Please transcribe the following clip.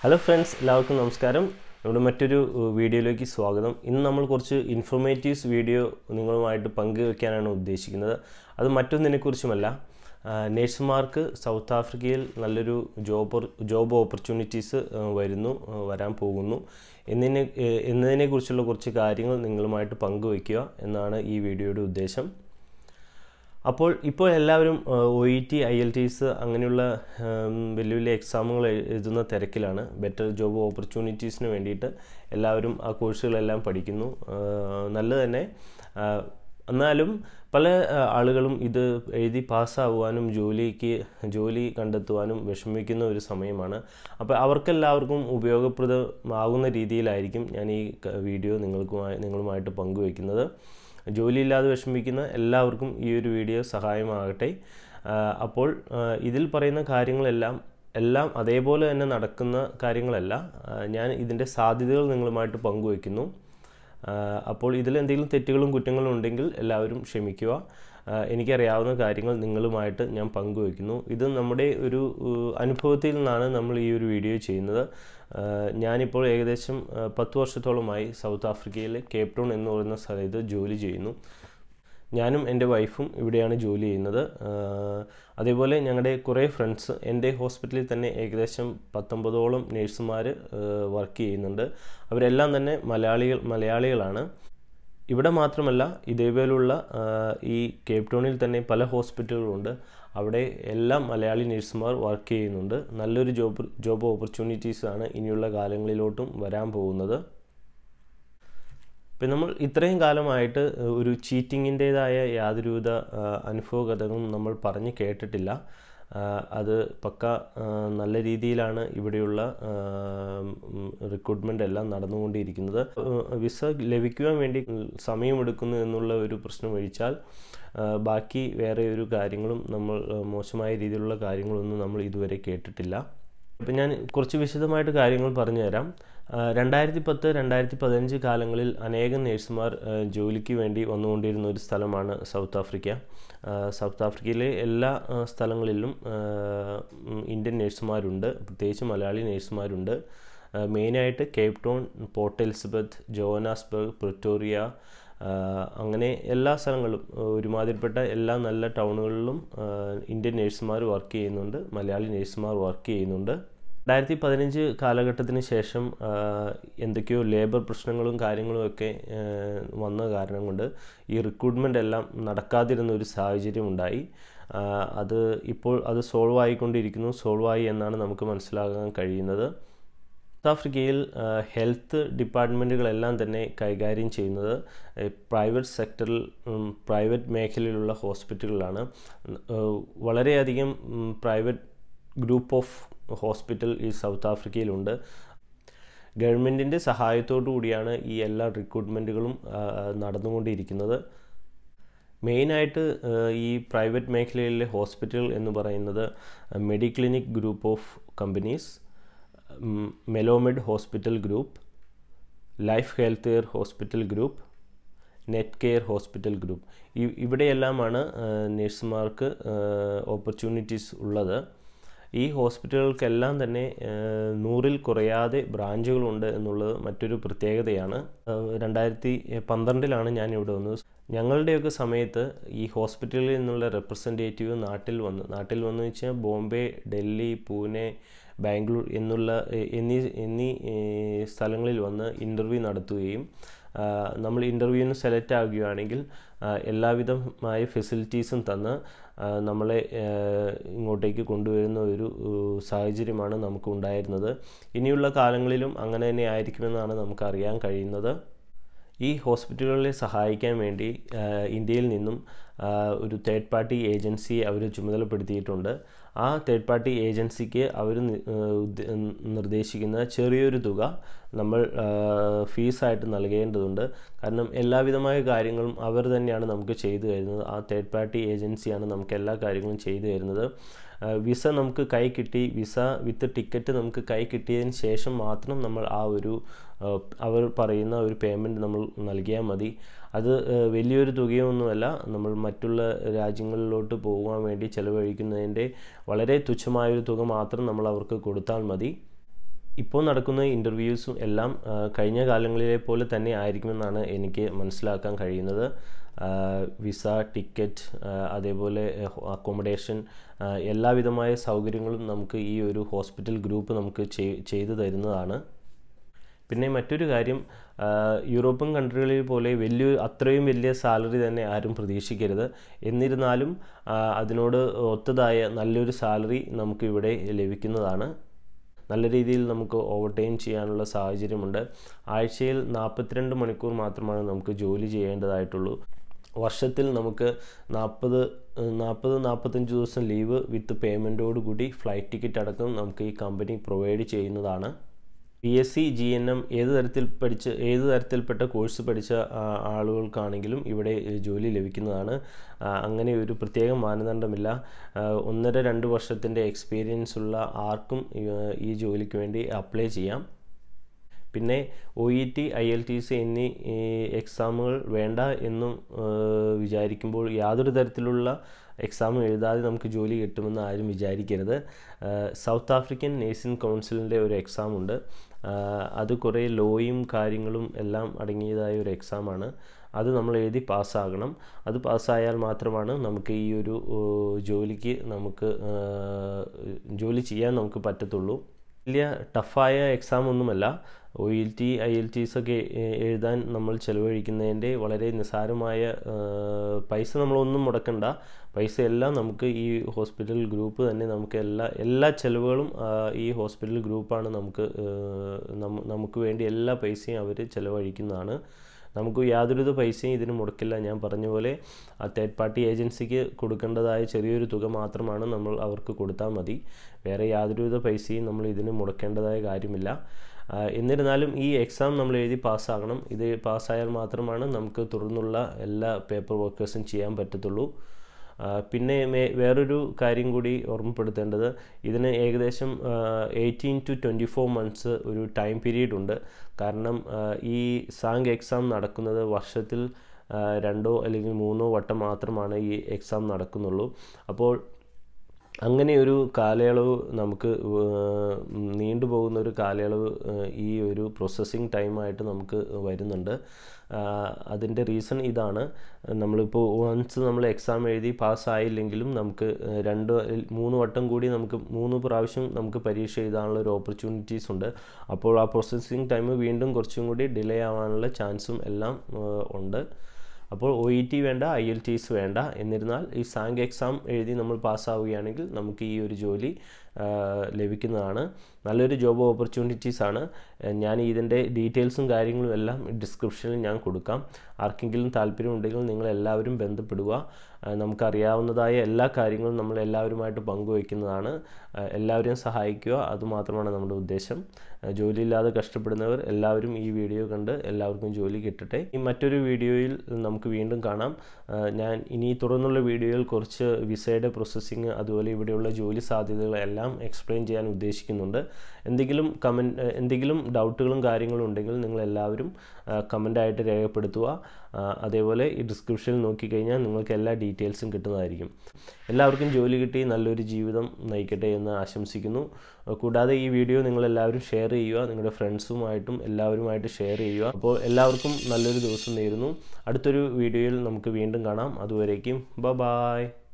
hello friends എല്ലാവർക്കും നമസ്കാരം നമ്മുടെ മറ്റൊരു ഏഹ്, വീഡിയോയിലേക്ക് സ്വാഗതം ഇന്ന് നമ്മൾ കുറച്ച് ഇൻഫോർമേറ്റീവ്സ് വീഡിയോ നിങ്ങളുമായിട്ട് പങ്കുവെക്കാനാണ് ഉദ്ദേശിക്കുന്നത് അത് മറ്റൊന്നിനെക്കുറിച്ചുമല്ല ആഹ്, നേഴ്സുമാർക്ക് സൗത്ത് ആഫ്രിക്കയിൽ നല്ലൊരു ജോബ് ജോബ് ഓപ്പർച്യൂണിറ്റീസ് ഏഹ്, വരുന്നു ഏഹ്, വരാൻ പോകുന്നു എന്നതിനെ ഏഹ്, എന്നതിനെക്കുറിച്ചുള്ള കുറച്ച് കാര്യങ്ങൾ നിങ്ങളുമായിട്ട് പങ്കുവയ്ക്കുക എന്നാണ് ഈ വീഡിയോയുടെ ഉദ്ദേശം അപ്പോൾ ഇപ്പോൾ എല്ലാവരും O E T I L T S അങ്ങനെയുള്ള ഉം, വലിയ വലിയ എക്സാമുകൾ എഴുതുന്ന തിരക്കിലാണ് ബെറ്റർ ജോബ് ഓപ്പർച്യൂണിറ്റീസിന് വേണ്ടിയിട്ട് എല്ലാവരും ആ കോഴ്സുകളെല്ലാം പഠിക്കുന്നു ആ, നല്ലത് തന്നെ ആ, എന്നാലും പല ആ, ആളുകളും ഇത് എഴുതി പാസ്സാവാനും ജോലിക്ക് ജോലി കണ്ടെത്തുവാനും വിഷമിക്കുന്ന ഒരു സമയമാണ് അപ്പോൾ അവർക്കെല്ലാവർക്കും ഉപയോഗപ്രദമാകുന്ന രീതിയിലായിരിക്കും ഞാൻ ഈ ക- വീഡിയോ നിങ്ങൾക്കുമായി നിങ്ങളുമായിട്ട് പങ്കുവയ്ക്കുന്നത് ജോലിയില്ലാതെ വിഷമിക്കുന്ന എല്ലാവർക്കും ഈ ഒരു വീഡിയോ സഹായമാകട്ടെ ആ, അപ്പോൾ ആ, ഇതിൽ പറയുന്ന കാര്യങ്ങളെല്ലാം എല്ലാം അതേപോലെ തന്നെ നടക്കുന്ന കാര്യങ്ങളല്ല ആ, ഞാൻ ഇതിൻ്റെ സാധ്യതകൾ നിങ്ങളുമായിട്ട് പങ്കുവയ്ക്കുന്നു ആ, അപ്പോൾ ഇതിൽ എന്തെങ്കിലും തെറ്റുകളും കുറ്റങ്ങളും ഉണ്ടെങ്കിൽ എല്ലാവരും ക്ഷമിക്കുക ആ, എനിക്കറിയാവുന്ന കാര്യങ്ങൾ നിങ്ങളുമായിട്ട് ഞാൻ പങ്കുവയ്ക്കുന്നു ഇത് നമ്മുടെ ഒരു ഏഹ്, അനുഭവത്തിൽ നിന്നാണ് നമ്മൾ ഈ ഒരു വീഡിയോ ചെയ്യുന്നത് ആ, ഞാനിപ്പോൾ ഏകദേശം ആ, പത്ത് വർഷത്തോളമായി സൗത്ത് ആഫ്രിക്കയിലെ കേപ്പ് ടൗൺ എന്ന് പറയുന്ന സ്ഥലത്ത് ജോലി ചെയ്യുന്നു ഞാനും എൻ്റെ വൈഫും ഇവിടെയാണ് ജോലി ചെയ്യുന്നത് ആ, അതേപോലെ ഞങ്ങളുടെ കുറേ ഫ്രണ്ട്സ് എൻ്റെ ഹോസ്പിറ്റലിൽ തന്നെ ഏകദേശം പത്തൊമ്പതോളം നേഴ്സുമാർ വർക്ക് ചെയ്യുന്നുണ്ട് അവരെല്ലാം തന്നെ മലയാളികൾ മലയാളികളാണ് ഇവിടെ മാത്രമല്ല ഇതേപോലുള്ള ആ, ഈ കേപ്പ് ടൗണിൽ തന്നെ പല ഹോസ്പിറ്റലുകളുണ്ട് അവിടെ എല്ലാം മലയാളി നഴ്സുമാർ വർക്ക് ചെയ്യുന്നുണ്ട് നല്ലൊരു ജോബ് ജോബ് ഓപ്പർച്യൂണിറ്റീസ് ആണ് ഇനിയുള്ള കാലങ്ങളിലോട്ടും വരാൻ പോകുന്നത് ഇപ്പം നമ്മൾ ഇത്രയും കാലമായിട്ട് ഒരു ചീറ്റിങ്ങിൻ്റേതായ യാതൊരുവിധ ആ, അനുഭവ കഥകളും നമ്മൾ പറഞ്ഞ് കേട്ടിട്ടില്ല ആ, അത് പക്ക ആ, നല്ല രീതിയിലാണ് ഇവിടെയുള്ള റിക്രൂട്ട്മെൻ്റ് എല്ലാം നടന്നുകൊണ്ടിരിക്കുന്നത് ആ, വിസ ലഭിക്കുവാൻ വേണ്ടി സമയമെടുക്കുന്നു എന്നുള്ള ഒരു പ്രശ്നം ഒഴിച്ചാൽ ആ, ബാക്കി വേറെ ഒരു കാര്യങ്ങളും നമ്മൾ ആ, മോശമായ രീതിയിലുള്ള കാര്യങ്ങളൊന്നും നമ്മൾ ഇതുവരെ കേട്ടിട്ടില്ല ഇപ്പം ഞാൻ കുറച്ച് വിശദമായിട്ട് കാര്യങ്ങൾ പറഞ്ഞു തരാം ആ, രണ്ടായിരത്തി പത്ത് രണ്ടായിരത്തി പതിനഞ്ച് കാലങ്ങളിൽ അനേകം നേഴ്സുമാർ ആ, ജോലിക്ക് വേണ്ടി വന്നുകൊണ്ടിരുന്ന ഒരു സ്ഥലമാണ് സൗത്ത് ആഫ്രിക്ക ആ, സൗത്ത് ആഫ്രിക്കയിലെ എല്ലാ ആ, സ്ഥലങ്ങളിലും ആ, ഉം, ഇന്ത്യൻ നേഴ്സുമാരുണ്ട് പ്രത്യേകിച്ച് മലയാളി നേഴ്സുമാരുണ്ട് ആ, മെയിനായിട്ട് Cape Town Port Elizabeth Johannesburg Pretoria ആ, അങ്ങനെ എല്ലാ സ്ഥലങ്ങളിലും ആ, ഒരുമാതിരിപ്പെട്ട എല്ലാ നല്ല ടൗണുകളിലും ആ, ഇന്ത്യൻ നേഴ്സുമാർ വർക്ക് ചെയ്യുന്നുണ്ട് മലയാളി നേഴ്സുമാർ വർക്ക് ചെയ്യുന്നുണ്ട് രണ്ടായിരത്തി പതിനഞ്ച് കാലഘട്ടത്തിന് ശേഷം ആ, എന്തൊക്കെയോ ലേബർ പ്രശ്നങ്ങളും കാര്യങ്ങളും ഒക്കെ ആ, വന്ന കാരണം കൊണ്ട് ഈ റിക്രൂട്ട്മെൻ്റ് എല്ലാം നടക്കാതിരുന്ന ഒരു സാഹചര്യം ഉണ്ടായി ആ, അത് ഇപ്പോൾ അത് സോൾവ് ആയിക്കൊണ്ടിരിക്കുന്നു സോൾവ് ആയി എന്നാണ് നമുക്ക് മനസ്സിലാക്കാൻ കഴിയുന്നത് സൗത്ത് ആഫ്രിക്കയിൽ ഹെൽത്ത് ഡിപ്പാർട്ട്മെൻറ്റുകളെല്ലാം തന്നെ കൈകാര്യം ചെയ്യുന്നത് പ്രൈവറ്റ് സെക്ടറിൽ പ്രൈവറ്റ് മേഖലയിലുള്ള ഹോസ്പിറ്റലുകളാണ് ഏഹ്, വളരെയധികം പ്രൈവറ്റ് ഗ്രൂപ്പ് ഓഫ് ഹോസ്പിറ്റൽ ഈ സൗത്ത് ആഫ്രിക്കയിലുണ്ട് ഗവൺമെൻറ്റിൻ്റെ സഹായത്തോടു കൂടിയാണ് ഈ എല്ലാ റിക്രൂട്ട്മെൻറ്റുകളും നടന്നുകൊണ്ടിരിക്കുന്നത് മെയിനായിട്ട് ഈ പ്രൈവറ്റ് മേഖലയിലെ ഹോസ്പിറ്റൽ എന്ന് പറയുന്നത് Mediclinic group of companies Melomed hospital group Life Health Care hospital group Netcare hospital group ഈ ഇവിടെയെല്ലാമാണ് നഴ്സുമാർക്ക് ഓപ്പർച്യൂണിറ്റീസ് ഉള്ളത് ഈ ഹോസ്പിറ്റലുകൾക്കെല്ലാം തന്നെ ആ, നൂറിൽ കുറയാതെ ബ്രാഞ്ചുകളുണ്ട് എന്നുള്ളത് മറ്റൊരു പ്രത്യേകതയാണ് ആ, രണ്ടായിരത്തി പന്ത്രണ്ടിലാണ് ഞാൻ ഇവിടെ വന്നത് ഞങ്ങളുടെയൊക്കെ സമയത്ത് ഈ ഹോസ്പിറ്റലിൽ നിന്നുള്ള റെപ്രസെൻറ്റേറ്റീവ് നാട്ടിൽ വന്ന് നാട്ടിൽ വന്നു വെച്ചാൽ ബോംബെ ഡൽഹി പൂനെ ബാംഗ്ലൂർ എന്നുള്ള എ- എന്നീ എന്നീ ഏ, സ്ഥലങ്ങളിൽ വന്ന് ഇൻ്റർവ്യൂ നടത്തുകയും ആ, നമ്മൾ ഇൻ്റർവ്യൂവിന് സെലക്ട് ആകുകയാണെങ്കിൽ ആ, എല്ലാവിധമായ ഫെസിലിറ്റീസും തന്ന് ആ, നമ്മളെ ആ, ഇങ്ങോട്ടേക്ക് കൊണ്ടുവരുന്ന ഒരു ഉ, സാഹചര്യമാണ് നമുക്ക് ഉണ്ടായിരുന്നത് ഇനിയുള്ള കാലങ്ങളിലും അങ്ങനെ തന്നെ ആയിരിക്കുമെന്നാണ് നമുക്ക് അറിയാൻ കഴിയുന്നത് ഈ ഹോസ്പിറ്റലുകളെ സഹായിക്കാൻ വേണ്ടി ആ, ഇന്ത്യയിൽ നിന്നും ആ, ഒരു തേർഡ് പാർട്ടി ഏജൻസി അവർ ചുമതലപ്പെടുത്തിയിട്ടുണ്ട് ആ തേർഡ് പാർട്ടി ഏജൻസിക്ക് അവർ നിർദ്ദേശിക്കുന്ന ചെറിയൊരു തുക നമ്മൾ ആ, ഫീസായിട്ട് നൽകേണ്ടതുണ്ട് കാരണം എല്ലാവിധമായ കാര്യങ്ങളും അവർ തന്നെയാണ് നമുക്ക് ചെയ്തു തരുന്നത് ആ തേർഡ് പാർട്ടി ഏജൻസിയാണ് നമുക്ക് എല്ലാ കാര്യങ്ങളും ചെയ്തു തരുന്നത് ആ, വിസ നമുക്ക് കൈ കിട്ടി വിസ വിത്ത് ടിക്കറ്റ് നമുക്ക് കൈ കിട്ടിയതിന് ശേഷം മാത്രം നമ്മൾ ആ ഒരു ആ, അവർ പറയുന്ന ഒരു പേയ്മെൻറ്റ് നമ്മൾ നൽകിയാൽ മതി അത് ആ, വലിയൊരു തുകയൊന്നുമല്ല നമ്മൾ മറ്റുള്ള രാജ്യങ്ങളിലോട്ട് പോകുവാൻ വേണ്ടി ചിലവഴിക്കുന്നതിൻ്റെ വളരെ തുച്ഛമായൊരു തുക മാത്രം നമ്മൾ അവർക്ക് കൊടുത്താൽ മതി ഇപ്പോൾ നടക്കുന്ന ഇൻ്റർവ്യൂസും എല്ലാം കഴിഞ്ഞ കാലങ്ങളിലെ പോലെ തന്നെ ആയിരിക്കുമെന്നാണ് എനിക്ക് മനസ്സിലാക്കാൻ കഴിയുന്നത് വിസ ടിക്കറ്റ് അതേപോലെ അക്കോമഡേഷൻ എല്ലാവിധമായ സൗകര്യങ്ങളും നമുക്ക് ഈ ഒരു ഹോസ്പിറ്റൽ ഗ്രൂപ്പ് നമുക്ക് ചെയ്തു തരുന്നതാണ് പിന്നെ മറ്റൊരു കാര്യം യൂറോപ്യൻ കൺട്രികളിൽ പോലെ വലിയ അത്രയും വലിയ സാലറി തന്നെ ആരും പ്രതീക്ഷിക്കരുത് എന്നിരുന്നാലും അതിനോട് ഒത്തതായ നല്ലൊരു സാലറി നമുക്ക് ഇവിടെ ലഭിക്കുന്നതാണ് നല്ല രീതിയിൽ നമുക്ക് ഓവർ ടൈം ചെയ്യാനുള്ള സാഹചര്യമുണ്ട് ആഴ്ചയിൽ നാൽപ്പത്തിരണ്ട് മണിക്കൂർ മാത്രമാണ് നമുക്ക് ജോലി ചെയ്യേണ്ടതായിട്ടുള്ളൂ വർഷത്തിൽ നമുക്ക് നാൽപ്പത് നാൽപ്പത് നാൽപ്പത്തഞ്ച് ദിവസം ലീവ് വിത്ത് പേയ്മെൻറ്റോട് കൂടി ഫ്ലൈറ്റ് ടിക്കറ്റ് അടക്കം നമുക്ക് ഈ കമ്പനി പ്രൊവൈഡ് ചെയ്യുന്നതാണ് P S C G N M ഏത് തരത്തിൽ പഠിച്ച് ഏത് തരത്തിൽപ്പെട്ട കോഴ്സ് പഠിച്ച ആളുകൾക്കാണെങ്കിലും ഇവിടെ ജോലി ലഭിക്കുന്നതാണ് അങ്ങനെ ഒരു പ്രത്യേക മാനദണ്ഡമില്ല ഒന്നര രണ്ട് വർഷത്തിൻ്റെ എക്സ്പീരിയൻസ് ഉള്ള ആർക്കും ഈ ജോലിക്ക് വേണ്ടി അപ്ലൈ ചെയ്യാം പിന്നെ O E T I L T C എന്നീ എക്സാമുകൾ വേണ്ട എന്നും വിചാരിക്കുമ്പോൾ യാതൊരു തരത്തിലുള്ള എക്സാം എഴുതാതെ നമുക്ക് ജോലി കിട്ടുമെന്ന് ആരും വിചാരിക്കരുത് സൗത്ത് ആഫ്രിക്കൻ നേഴ്സിംഗ് കൗൺസിലിൻ്റെ ഒരു എക്സാം ഉണ്ട് അത് കുറേ ലോയും കാര്യങ്ങളും എല്ലാം അടങ്ങിയതായ ഒരു എക്സാമാണ് അത് നമ്മൾ എഴുതി പാസ്സാകണം അത് പാസ്സായാൽ മാത്രമാണ് നമുക്ക് ഈ ഒരു ജോലിക്ക് നമുക്ക് ജോലി ചെയ്യാൻ നമുക്ക് പറ്റത്തുള്ളൂ വലിയ ടഫായ എക്സാം ഒന്നുമല്ല O L T I L Ts ഒക്കെ എഴുതാൻ നമ്മൾ ചിലവഴിക്കുന്നതിൻ്റെ വളരെ നിസ്സാരമായ പൈസ നമ്മളൊന്നും മുടക്കണ്ട പൈസ എല്ലാം നമുക്ക് ഈ ഹോസ്പിറ്റൽ ഗ്രൂപ്പ് തന്നെ നമുക്ക് എല്ലാ എല്ലാ ചിലവുകളും ഈ ഹോസ്പിറ്റൽ ഗ്രൂപ്പാണ് നമുക്ക് നമുക്ക് വേണ്ടി എല്ലാ പൈസയും അവർ ചിലവഴിക്കുന്നതാണ് നമുക്ക് യാതൊരുവിധ പൈസയും ഇതിന് മുടക്കില്ല ഞാൻ പറഞ്ഞ പോലെ ആ തേർഡ് പാർട്ടി ഏജൻസിക്ക് കൊടുക്കേണ്ടതായ ചെറിയൊരു തുക മാത്രമാണ് നമ്മൾ അവർക്ക് കൊടുത്താൽ മതി വേറെ യാതൊരുവിധ പൈസയും നമ്മൾ ഇതിന് മുടക്കേണ്ടതായ കാര്യമില്ല എന്നിരുന്നാലും ഈ എക്സാം നമ്മൾ എഴുതി പാസ്സാകണം ഇത് പാസ്സായാൽ മാത്രമാണ് നമുക്ക് തുടർന്നുള്ള എല്ലാ പേപ്പർ വർക്കേഴ്സും ചെയ്യാൻ പറ്റത്തുള്ളൂ പിന്നെ വേറൊരു കാര്യം കൂടി ഓർമ്മപ്പെടുത്തേണ്ടത് ഇതിന് ഏകദേശം eighteen to twenty four months ഒരു ടൈം പീരീഡ് ഉണ്ട് കാരണം ഈ സാങ്ക് എക്സാം നടക്കുന്നത് വർഷത്തിൽ രണ്ടോ അല്ലെങ്കിൽ മൂന്നോ വട്ടം മാത്രമാണ് ഈ എക്സാം നടക്കുന്നുള്ളൂ അപ്പോൾ അങ്ങനെ ഒരു കാലയളവ് നമുക്ക് നീണ്ടുപോകുന്ന ഒരു കാലയളവ് ഈ ഒരു പ്രോസസ്സിങ് ടൈമായിട്ട് നമുക്ക് വരുന്നുണ്ട് അതിൻ്റെ റീസൺ ഇതാണ് നമ്മളിപ്പോൾ വൺസ് നമ്മൾ എക്സാം എഴുതി പാസ്സായില്ലെങ്കിലും നമുക്ക് രണ്ട് മൂന്ന് വട്ടം കൂടി നമുക്ക് മൂന്ന് പ്രാവശ്യം നമുക്ക് പരീക്ഷ എഴുതാനുള്ള ഒരു ഓപ്പർച്യൂണിറ്റീസ് ഉണ്ട് അപ്പോൾ ആ പ്രോസസ്സിങ് ടൈം വീണ്ടും കുറച്ചും കൂടി ഡിലേ ആവാനുള്ള ചാൻസും എല്ലാം ഉണ്ട് അപ്പോൾ ഒ ഇ ടി വേണ്ട ഐ എൽ ടീസ് വേണ്ട എന്നിരുന്നാൽ ഈ സാങ്ക് എക്സാം എഴുതി നമ്മൾ പാസ്സാവുകയാണെങ്കിൽ നമുക്ക് ഈ ഒരു ജോലി ലഭിക്കുന്നതാണ് നല്ലൊരു ജോബ് ഓപ്പർച്യൂണിറ്റീസ് ആണ് ഞാൻ ഇതിൻ്റെ ഡീറ്റെയിൽസും കാര്യങ്ങളും എല്ലാം ഡിസ്ക്രിപ്ഷനിൽ ഞാൻ കൊടുക്കാം ആർക്കെങ്കിലും താല്പര്യമുണ്ടെങ്കിൽ നിങ്ങൾ എല്ലാവരും ബന്ധപ്പെടുക നമുക്കറിയാവുന്നതായ എല്ലാ കാര്യങ്ങളും നമ്മൾ എല്ലാവരുമായിട്ട് പങ്കുവയ്ക്കുന്നതാണ് എല്ലാവരെയും സഹായിക്കുക അതുമാത്രമാണ് നമ്മുടെ ഉദ്ദേശം ജോലിയില്ലാതെ കഷ്ടപ്പെടുന്നവർ എല്ലാവരും ഈ വീഡിയോ കണ്ട് എല്ലാവർക്കും ജോലി കിട്ടട്ടെ ഈ മറ്റൊരു വീഡിയോയിൽ നമുക്ക് വീണ്ടും കാണാം ഞാൻ ഇനി തുടർന്നുള്ള വീഡിയോയിൽ കുറച്ച് വിസയുടെ പ്രോസസ്സിങ് അതുപോലെ ഇവിടെയുള്ള ജോലി സാധ്യതകളെല്ലാം എക്സ്പ്ലെയിൻ ചെയ്യാൻ ഉദ്ദേശിക്കുന്നുണ്ട് എന്തെങ്കിലും കമൻറ്റ് എന്തെങ്കിലും ഡൗട്ടുകളും കാര്യങ്ങളും ഉണ്ടെങ്കിൽ നിങ്ങൾ എല്ലാവരും കമൻ്റായിട്ട് രേഖപ്പെടുത്തുക അതേപോലെ ഈ ഡിസ്ക്രിപ്ഷനിൽ നോക്കിക്കഴിഞ്ഞാൽ നിങ്ങൾക്ക് എല്ലാ ഡീറ്റെയിൽസും കിട്ടുന്നതായിരിക്കും എല്ലാവർക്കും ജോലി കിട്ടി നല്ലൊരു ജീവിതം നയിക്കട്ടെ എന്ന് ആശംസിക്കുന്നു കൂടാതെ ഈ വീഡിയോ നിങ്ങളെല്ലാവരും ഷെയർ ചെയ്യുക നിങ്ങളുടെ ഫ്രണ്ട്സുമായിട്ടും എല്ലാവരുമായിട്ട് ഷെയർ ചെയ്യുക അപ്പോൾ എല്ലാവർക്കും നല്ലൊരു ദിവസം നേരുന്നു അടുത്തൊരു വീഡിയോയിൽ നമുക്ക് വീണ്ടും കാണാം അതുവരേക്കും ബ ബായ്